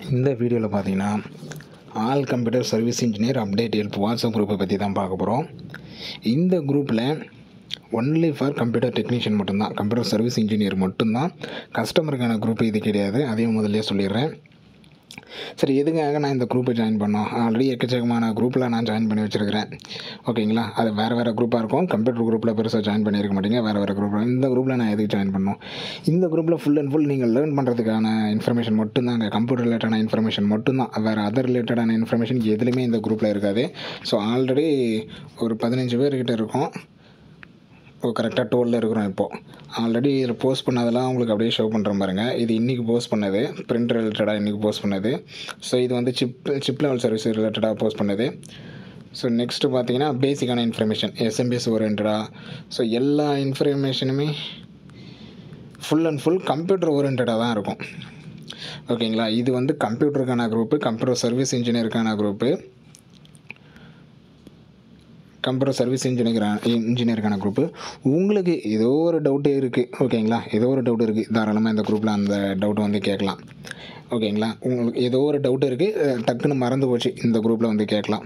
இந்த வீடியோவில் பார்த்தீங்கன்னா all computer service engineer update help WhatsApp குரூப்பை பற்றி தான் பார்க்க போகிறோம் இந்த குரூப்பில் ஒன்லி ஃபார் கம்ப்யூட்டர் டெக்னீஷியன் மட்டும்தான் கம்ப்யூட்டர் சர்வீஸ் இன்ஜினியர் மட்டும்தான் கஸ்டமருக்கான குரூப் இது கிடையாது அதையும் முதல்ல சொல்லிடுறேன் சரி எதுக்காக நான் இந்த குரூப்பை ஜாயின் பண்ணோம் ஆல்ரெடி எக்கச்சக்கமான குரூப்பில் நான் ஜாயின் பண்ணி வச்சுருக்கிறேன் ஓகேங்களா அது வேறு வேறு குரூப்பாக இருக்கும் கம்ப்யூட்டர் குரூப்பில் பெருசாக ஜாயின் பண்ணியிருக்க மாட்டீங்க வேறு வேறு குரூப்பில் இந்த குரூப்பில் நான் எதுக்கு ஜாயின் பண்ணோம் இந்த குரூப்பில் ஃபுல் அண்ட் ஃபுல் நீங்கள் லேர்ன் பண்ணுறதுக்கான இன்ஃபர்மேஷன் மட்டும்தாங்க கம்ப்யூட்டர் ரிலேட்டடான இன்ஃபர்மேஷன் மட்டும்தான் வேறு அதர் ரிலேட்டடான இன்ஃபர்மேஷன் எதுலையுமே இந்த குரூப்பில் இருக்காது ஸோ ஆல்ரெடி ஒரு பதினஞ்சு பேர்கிட்ட இருக்கும் இப்போ கரெக்டாக டுவெலில் இருக்கிறோம் இப்போது ஆல்ரெடி இதில் போஸ்ட் பண்ணதெல்லாம் உங்களுக்கு அப்படியே ஷோ பண்ணுற பாருங்க இது இன்றைக்கி போஸ்ட் பண்ணது பிரிண்ட் ரிலேட்டடாக இன்றைக்கி போஸ்ட் பண்ணது ஸோ இது வந்து சிப் சிப் லெவல் சர்வீஸ் ரிலேட்டடாக போஸ்ட் பண்ணது ஸோ நெக்ஸ்ட்டு பார்த்தீங்கன்னா பேசிக்கான இன்ஃபர்மேஷன் எஸ்எம்பிஎஸ் ஓரியன்டாக ஸோ எல்லா இன்ஃபர்மேஷனுமே ஃபுல் அண்ட் ஃபுல் கம்ப்யூட்டர் ஓரியன்டாக தான் இருக்கும் ஓகேங்களா இது வந்து கம்ப்யூட்டருக்கான குரூப்பு கம்ப்யூட்டர் சர்வீஸ் இன்ஜினியருக்கான குரூப்பு கம்ப்யூட்டர் சர்வீஸ் இன்ஜினியர் இன்ஜினியருக்கான குரூப்பு உங்களுக்கு ஏதோ ஒரு டவுட்டு இருக்குது ஓகேங்களா ஏதோ ஒரு டவுட் இருக்குது தாராளமாக இந்த குரூப்பில் அந்த டவுட்டை வந்து கேட்கலாம் ஓகேங்களா உங்களுக்கு ஏதோ ஒரு டவுட் இருக்குது டக்குன்னு மறந்து போச்சு இந்த குரூப்பில் வந்து கேட்கலாம்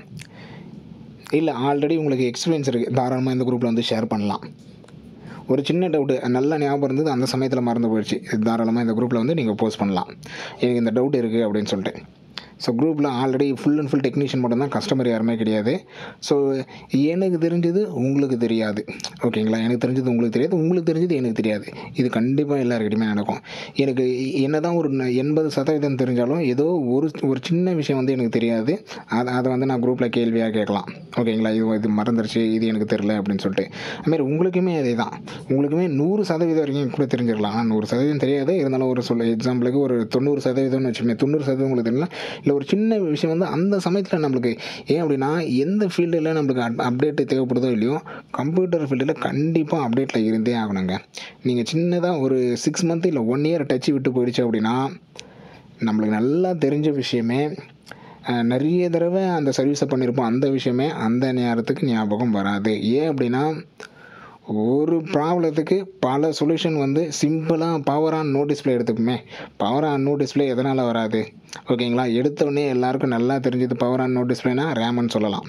இல்லை ஆல்ரெடி உங்களுக்கு எக்ஸ்பீரியன்ஸ் இருக்குது தாராளமாக இந்த குரூப்பில் வந்து ஷேர் பண்ணலாம் ஒரு சின்ன டவுட்டு நல்ல ஞாபகம் இருந்தது அந்த சமயத்தில் மறந்து போயிடுச்சு தாராளமாக இந்த குரூப்பில் வந்து நீங்கள் போஸ்ட் பண்ணலாம் எனக்கு இந்த டவுட் இருக்குது அப்படின்னு சொல்லிட்டு ஸோ குரூப்பில் already full and full technician மட்டும் தான் கஸ்டமர் யாருமே கிடையாது ஸோ எனக்கு தெரிஞ்சது உங்களுக்கு தெரியாது ஓகேங்களா எனக்கு தெரிஞ்சது உங்களுக்கு தெரியாது உங்களுக்கு தெரிஞ்சது எனக்கு தெரியாது இது கண்டிப்பாக எல்லாருக்கிட்டையுமே நடக்கும் எனக்கு என்ன தான் ஒரு எண்பது சதவீதம் தெரிஞ்சாலும் ஏதோ ஒரு ஒரு சின்ன விஷயம் வந்து எனக்கு தெரியாது அதை அதை வந்து நான் குரூப்பில் கேள்வியாக கேட்கலாம் ஓகேங்களா இது இது மறந்துருச்சு இது எனக்கு தெரில அப்படின்னு சொல்லிட்டு அதுமாரி உங்களுக்குமே அதே தான் உங்களுக்குமே நூறு சதவீதம் வரைக்கும் கூட தெரிஞ்சிருக்கலாம் ஆனால் நூறு சதவீதம் தெரியாது இருந்தாலும் ஒரு சொல்ல எக்ஸாம்பிளுக்கு ஒரு தொண்ணூறு சதவீதம்னு வச்சுக்கோங்க தொண்ணூறு சதவீதம் உங்களுக்கு தெரியல இல்லை ஒரு சின்ன விஷயம் வந்து அந்த சமயத்தில் நம்மளுக்கு ஏன் அப்படின்னா எந்த ஃபீல்டில் நம்மளுக்கு அப் அப்டேட்டு தேவைப்படுதோ இல்லையோ கம்ப்யூட்டர் ஃபீல்டில் கண்டிப்பாக அப்டேட்டில் இருந்தே ஆகணுங்க நீங்கள் சின்னதாக ஒரு சிக்ஸ் மந்த் இல்லை ஒன் இயர் டச்சு விட்டு போயிடுச்சு அப்படின்னா நம்மளுக்கு நல்லா தெரிஞ்ச விஷயமே நிறைய தடவை அந்த சர்வீஸை பண்ணியிருப்போம் அந்த விஷயமே அந்த நேரத்துக்கு ஞாபகம் வராது ஏன் அப்படின்னா ஒரு ப்ராப்ளத்துக்கு பல சொல்யூஷன் வந்து சிம்பிளாக பவர் ஆன் நோ டிஸ்பிளே எடுத்துக்குமே பவர் ஆன் நோ டிஸ்பிளே எதனால் வராது ஓகேங்களா எடுத்தோடனே எல்லாருக்கும் நல்லா தெரிஞ்சது பவர் ஆன் நோ டிஸ்பிளேனா ரேம்னு சொல்லலாம்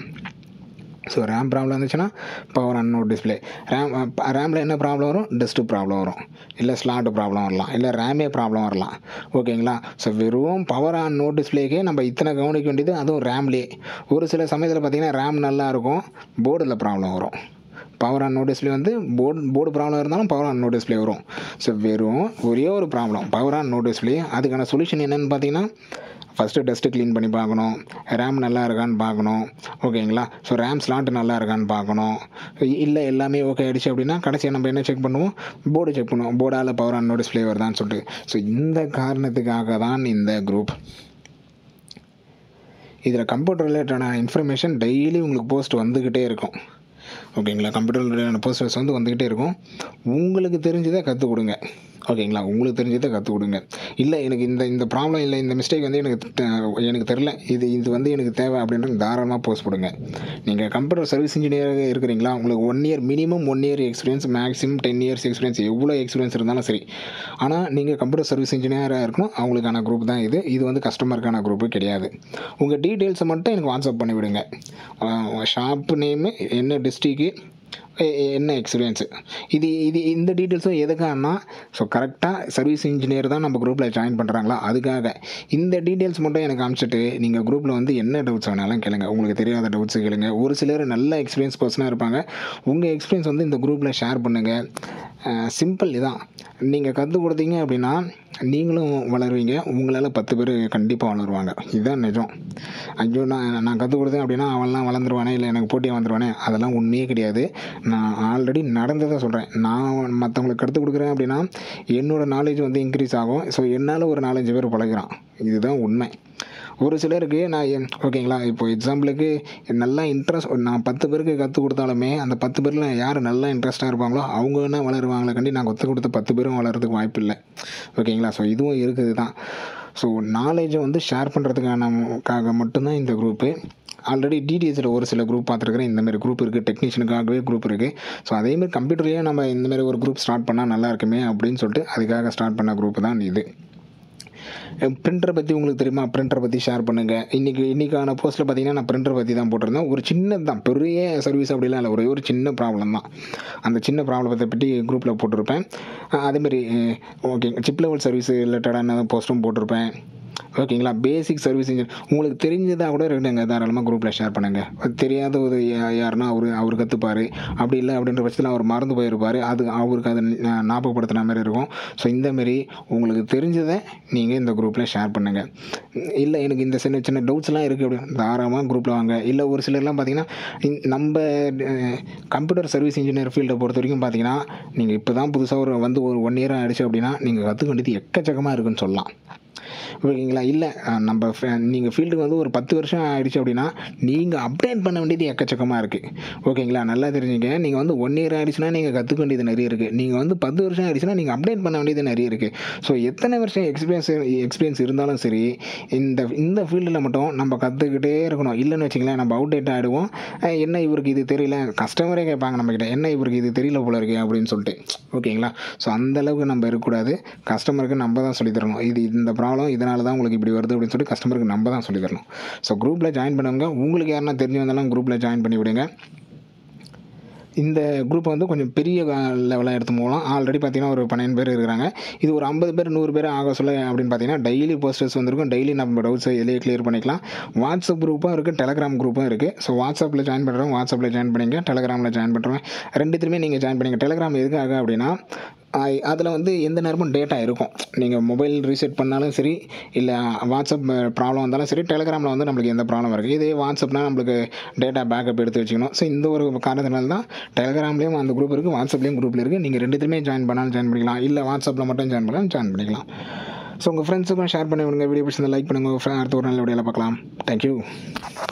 ஸோ ரேம் ப்ராப்ளம் இருந்துச்சுன்னா power on no display ram ரேமில் என்ன ப்ராப்ளம் வரும் டஸ்ட்டு ப்ராப்ளம் வரும் இல்லை ஸ்லாட்டு ப்ராப்ளம் வரலாம் இல்லை ரேமே ப்ராப்ளம் வரலாம் ஓகேங்களா ஸோ வெறும் பவர் ஆன் நோ டிஸ்பிளேக்கே நம்ம இத்தனை கவனிக்க வேண்டியது அதுவும் ரேம்லேயே ஒரு சில சமயத்தில் பார்த்திங்கன்னா ரேம் நல்லா இருக்கும் போர்டில் ப்ராப்ளம் வரும் பவர் ஆன் நோ டிஸ்பிளே வந்து போர்டு போர்டு ப்ராப்ளம் இருந்தாலும் பவர் ஆன் நோ டிஸ்பிளே வரும் ஸோ வெறும் ஒரே ஒரு problem power on no display அதுக்கான சொல்யூஷன் என்னென்னு பார்த்தீங்கன்னா ஃபஸ்ட்டு டஸ்ட்டு க்ளீன் பண்ணி பார்க்கணும் ரேம் நல்லா இருக்கான்னு பார்க்கணும் ஓகேங்களா ஸோ ரேம் ஸ்லாட் நல்லா இருக்கான்னு பார்க்கணும் இல்லை எல்லாமே ஓகே ஆகிடுச்சு அப்படின்னா கடைசியாக நம்ம என்ன செக் பண்ணுவோம் போர்டு செக் பண்ணுவோம் போர்டால் பவர் ஆன் நோ டிஸ்பிளே வருதான்னு சொல்லிட்டு ஸோ இந்த காரணத்துக்காக தான் இந்த குரூப் இதில் கம்ப்யூட்டர் ரிலேட்டடான இன்ஃபர்மேஷன் டெய்லி உங்களுக்கு போஸ்ட் வந்துக்கிட்டே இருக்கும் ஓகேங்களா கம்ப்யூட்டர் ரிலேட்டடான போஸ்டர்ஸ் வந்து வந்துக்கிட்டே இருக்கும் உங்களுக்கு தெரிஞ்சதை கற்றுக் கொடுங்க ஓகேங்களா உங்களுக்கு தெரிஞ்சதை கற்றுக் கொடுங்க இல்லை எனக்கு இந்த இந்த ப்ராப்ளம் இல்லை இந்த மிஸ்டேக் வந்து எனக்கு எனக்கு தெரில இது இது வந்து எனக்கு தேவை அப்படின்றது தாராளமாக போஸ்ட் கொடுங்க நீங்கள் கம்ப்யூட்டர் சர்வீஸ் இன்ஜினியராக இருக்கிறீங்களா உங்களுக்கு one year minimum one year experience maximum ten years experience எவ்வளோ எக்ஸ்பீரியன்ஸ் இருந்தாலும் சரி ஆனால் நீங்கள் கம்ப்யூட்டர் சர்வீஸ் இன்ஜினியராக இருக்கணும் அவங்களுக்கான குரூப் தான் இது இது வந்து கஸ்டமருக்கான குரூப்பு கிடையாது உங்கள் டீட்டெயில்ஸை மட்டும் எனக்கு வாட்ஸ்அப் பண்ணிவிடுங்க ஷாப் நேமு என்ன டிஸ்ட்ரிக்கு என்ன எக்ஸ்பீரியன்ஸு இது இது இந்த டீட்டெயில்ஸும் எதுக்காகனா ஸோ கரெக்டாக சர்வீஸ் இன்ஜினியர் தான் நம்ம குரூப்பில் ஜாயின் பண்ணுறாங்களா அதுக்காக இந்த டீட்டெயில்ஸ் மட்டும் எனக்கு அனுப்பிச்சிட்டு நீங்கள் குரூப்பில் வந்து என்ன டவுட்ஸ் வேணாலும் கேளுங்க உங்களுக்கு தெரியாத டவுட்ஸ் கேளுங்க ஒரு சிலர் நல்ல எக்ஸ்பீரியன்ஸ் பர்சனாக இருப்பாங்க உங்கள் எக்ஸ்பீரியன்ஸ் வந்து இந்த குரூப்பில் ஷேர் பண்ணுங்கள் சிம்பிள் இதான் நீங்கள் கற்றுக் கொடுத்தீங்க அப்படின்னா நீங்களும் வளருவீங்க உங்களால் பத்து பேர் கண்டிப்பாக வளருவாங்க இதுதான் நிஜம் ஐயோ நான் நான் கற்றுக் கொடுத்தேன் அப்படின்னா அவன்லாம் வளர்ந்துருவானே இல்லை எனக்கு போட்டியாக வந்துடுவானே அதெல்லாம் உண்மையே கிடையாது நான் ஆல்ரெடி நடந்ததை சொல்கிறேன் நான் மற்றவங்களுக்கு கற்றுக் கொடுக்குறேன் அப்படின்னா என்னோடய நாலேஜ் வந்து இன்க்ரீஸ் ஆகும் ஸோ என்னால் ஒரு நாலஞ்சு பேர் பழகிறான் இதுதான் உண்மை ஒரு சிலருக்கு நான் என் ஓகேங்களா இப்போ எக்ஸாம்பிளுக்கு நல்லா இன்ட்ரெஸ்ட் நான் பத்து பேருக்கு கற்றுக் கொடுத்தாலுமே அந்த பத்து பேரில் யார் நல்லா இன்ட்ரெஸ்ட்டாக இருப்பாங்களோ அவங்க என்ன வளருவாங்களே கண்டி நான் கற்றுக் கொடுத்த பத்து பேரும் வளர்கிறதுக்கு வாய்ப்பு இல்லை ஓகேங்களா ஸோ இதுவும் இருக்குது தான் ஸோ நாலேஜை வந்து ஷேர் பண்ணுறதுக்கான மட்டும்தான் இந்த குரூப்பு ஆல்ரெடி டிடிஎஸில் ஒரு சில குரூப் பார்த்துருக்குறேன் இந்தமாரி குரூப் இருக்குது டெக்னீஷியனுக்காகவே குரூப் இருக்குது ஸோ அதேமாதிரி கம்ப்யூட்டர்லேயே நம்ம இந்தமாரி ஒரு குரூப் ஸ்டார்ட் பண்ணால் நல்லா இருக்குமே அப்படின்னு சொல்லிட்டு அதுக்காக ஸ்டார்ட் பண்ண குரூப் தான் இது பிரிண்டரை பற்றி உங்களுக்கு தெரியுமா பிரிண்டரை பற்றி ஷேர் பண்ணுங்கள் இன்றைக்கி இன்றைக்கான போஸ்ட்டில் பார்த்தீங்கன்னா நான் பிரிண்டரை பற்றி தான் போட்டிருந்தேன் ஒரு சின்னது தான் பெரிய சர்வீஸ் அப்படிலாம் இல்லை ஒரே ஒரு சின்ன ப்ராப்ளம் தான் அந்த சின்ன ப்ராப்ளத்தை பற்றி குரூப்பில் போட்டிருப்பேன் அஹ் அதேமாதிரி ஓகே சிப் லெவல் சர்வீஸ் ரிலேட்டடான போஸ்ட்டும் போட்டிருப்பேன் ஓகேங்களா பேசிக் சர்வீஸ் இன்ஜின் உங்களுக்கு தெரிஞ்சதாக கூட இருக்கட்டுங்க தாராளமாக குரூப்பில் ஷேர் பண்ணுங்கள் தெரியாத ஒரு யா- யாருன்னா அவர் அவர் கற்றுப்பார் அப்படி இல்லை அப்படின்ற பட்சத்தில் அவர் மறந்து போயிருப்பார் அது அவருக்கு அதை ஞா- ஞாபகப்படுத்துன மாதிரி இருக்கும் ஸோ இந்தமாரி உங்களுக்கு தெரிஞ்சதை நீங்கள் இந்த குரூப்பில் ஷேர் பண்ணுங்கள் இல்லை எனக்கு இந்த சின்ன சின்ன டவுட்ஸ்லாம் இருக்குது அப்படி தாராளமாக குரூப்பில் வாங்க இல்லை ஒரு சிலர்லாம் பார்த்தீங்கன்னா இந்த- நம்ம கம்ப்யூட்டர் சர்வீஸ் இன்ஜினியர் ஃபீல்டை பொறுத்த வரைக்கும் பார்த்தீங்கன்னா நீங்கள் இப்போ தான் புதுசாக ஒரு வந்து ஒரு ஒன் இயர் ஆகிடுச்சு அப்படின்னா நீங்கள் கற்றுக்க வேண்டியது எக்கச்சக்கமாக இருக்குன்னு சொல்லலாம் ஓகேங்களா இல்லை அஹ், நம்ம நீங்கள் ஃபீல்டுக்கு வந்து ஒரு பத்து வருஷம் ஆயிடுச்சு அப்படின்னா நீங்கள் அப்டேட் பண்ண வேண்டியது எக்கச்சக்கமாக இருக்குது ஓகேங்களா நல்லா தெரிஞ்சுங்க நீங்கள் வந்து ஒன் இயர் ஆயிடுச்சுன்னா நீங்கள் கற்றுக்க வேண்டியது நிறைய இருக்குது நீங்கள் வந்து பத்து வருஷம் ஆயிடுச்சுன்னா நீங்கள் அப்டேட் பண்ண வேண்டியது நிறைய இருக்குது ஸோ எத்தனை வருஷம் எக்ஸ்பீரியன்ஸ் எக்ஸ்பீரியன்ஸ் இருந்தாலும் சரி இந்த இந்த ஃபீல்டில் மட்டும் நம்ம கற்றுக்கிட்டே இருக்கணும் இல்லைன்னு வச்சுங்களேன் நம்ம அவுடேட் ஆகிடுவோம் அஹ், என்ன இவருக்கு இது தெரியல கஸ்டமரே கேட்பாங்க நம்மக்கிட்ட என்ன இவருக்கு இது தெரியல போல இருக்கு அப்படின்னு சொல்லிட்டு ஓகேங்களா ஸோ அந்த அளவுக்கு நம்ம இருக்கக்கூடாது கஸ்டமருக்கு நம்ம தான் சொல்லித் தரணும் இது இந்த ப்ராப்ளம் இதனால தான் உங்களுக்கு இப்படி வருது அப்படின்னு சொல்லி கஸ்டமருக்கு நம்ம தான் சொல்லித் தரணும் ஸோ குரூப்பில் ஜாயின் பண்ணுங்க உங்களுக்கு யாருன்னா தெரிஞ்சு வந்தாலும் குரூப்பில் ஜாயின் பண்ணி விடுங்க இந்த குரூப் வந்து கொஞ்சம் பெரிய லெவலாக எடுத்து போகலாம் ஆல்ரெடி பார்த்தீங்கன்னா ஒரு பன்னெண்டு பேர் இருக்கிறாங்க இது ஒரு ஐம்பது பேர் நூறு பேர் ஆக சொல்ல அப்படின்னு பார்த்தீங்கன்னா டெய்லி போஸ்டர்ஸ் வந்திருக்கும் டெய்லி நம்ம டவுட்ஸை இதிலே கிளியர் பண்ணிக்கலாம் வாட்ஸ்அப் குரூப்பும் இருக்குது டெலகிராம் குரூப்பும் இருக்குது ஸோ வாட்ஸ்அப்பில் ஜாயின் பண்ணுறவங்க வாட்ஸ்அப்பில் ஜாயின் பண்ணிங்க டெலகிராமில் ஜாயின் பண்ணுறவங்க ரெண்டுத்துலையுமே நீங்கள் ஜாயின் பண்ணிங்க டெலகிராம் எதுக்காக அப்படின்னா அதில் வந்து எந்த நேரமும் டேட்டா இருக்கும் நீங்கள் மொபைல் ரீசெட் பண்ணாலும் சரி இல்லை வாட்ஸ்அப் ப்ராப்ளம் வந்தாலும் சரி டெலகிராமில் வந்து நம்மளுக்கு எந்த ப்ராப்ளம் இருக்குது இதே வாட்ஸ்அப்னா நம்மளுக்கு டேட்டா பேக்கப் எடுத்து வச்சுக்கணும் ஸோ இந்த ஒரு காரணத்தினால தான் டெலகிராம்லேயும் அந்த குரூப் இருக்குது வாட்ஸ்அப்லேயும் குரூப்பில் இருக்குது நீங்கள் ரெண்டுத்துலையுமே ஜாயின் பண்ணாலும் ஜாயின் பண்ணிக்கலாம் இல்லை வாட்ஸ்அப்பில் மட்டும் ஜாயின் பண்ணாலும் ஜாயின் பண்ணிக்கலாம் ஸோ உங்கள் ஃப்ரெண்ட்ஸுக்கும் ஷேர் பண்ணி விடுங்க வீடியோ பிடிச்சிருந்தா லைக் பண்ணுங்கள் அடுத்த ஒரு நல்ல வீடியோவில் பார்க்கலாம் தேங்க்யூ